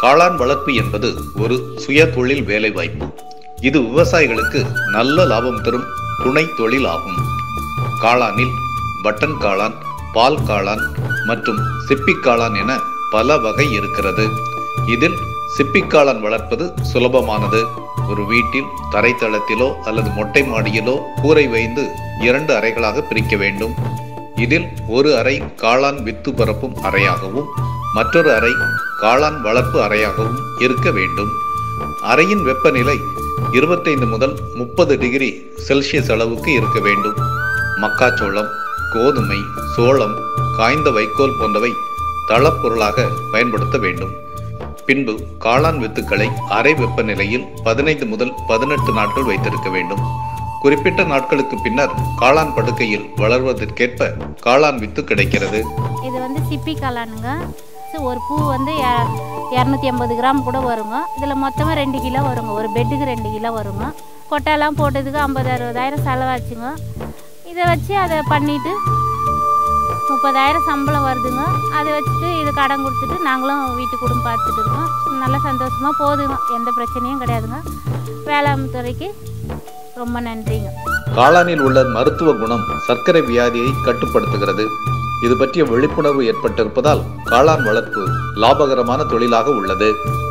காளான் வளர்ப்பு என்பது ஒரு சுய தொழில் வேலைவாய்ப்பு இது விவசாயிகளுக்கு நல்ல லாபம் தரும் துணை தொழில் ஆகும் காளானில் பட்டன் காளான் பால் காளான் மற்றும் சிப்பிக் காளான் என பல வகை இருக்கிறது இதில் சிப்பிக் காளான் வளர்ப்பது சுலபமானது ஒரு வீட்டில் தரைத்தளத்திலோ அல்லது மொட்டை மாடியிலோ கூரை வைந்து இரண்டு அறைகளாக பிரிக்க வேண்டும் இதில் ஒரு அறை காளான் வித்து பரப்பும் அறையாகவும் மற்றொரு அறை காளான் வளர்ப்பு அறையாகவும் இருக்க வேண்டும் அறையின் வெப்பநிலை இருபத்தைந்து முதல் முப்பது டிகிரி செல்சியஸ் அளவுக்கு இருக்க வேண்டும் மக்காச்சோளம் கோதுமை சோளம் காய்ந்த வைக்கோல் போன்றவை தளப்பொருளாக பயன்படுத்த வேண்டும் பின்பு காளான் வித்துக்களை அறை வெப்பநிலையில் பதினைந்து முதல் பதினெட்டு நாட்கள் வைத்திருக்க வேண்டும் குறிப்பிட்ட நாட்களுக்கு பின்னர் காளான் படுக்கையில் வளர்வதற்கேற்ப காளான் வித்து கிடைக்கிறது இது வந்து சிப்பி காளானுங்க இது ஒரு பூ வந்து இரநூத்தி ஐம்பது கிராம் கூட வருங்க இதில் மொத்தமாக ரெண்டு கிலோ வருங்க ஒரு பெட்டுக்கு ரெண்டு கிலோ வருங்க கொட்டையெல்லாம் போட்டதுக்கு ஐம்பது அறுபதாயிரம் செலவாச்சுங்க இதை வச்சு அதை பண்ணிவிட்டு முப்பதாயிரம் சம்பளம் வருதுங்க அதை வச்சுட்டு இது கடன் கொடுத்துட்டு நாங்களும் வீட்டு குடும்பம் பார்த்துட்டு இருக்கோம் நல்லா சந்தோஷமாக போகுதுங்க எந்த பிரச்சனையும் கிடையாதுங்க வேளாண் துறைக்கு ரொம்ப நன்றிங்க காளானில் உள்ள மருத்துவ குணம் சர்க்கரை வியாதியை கட்டுப்படுத்துகிறது இது பற்றிய விழிப்புணர்வு ஏற்பட்டிருப்பதால் காளான் வளர்ப்பு லாபகரமான தொழிலாக உள்ளது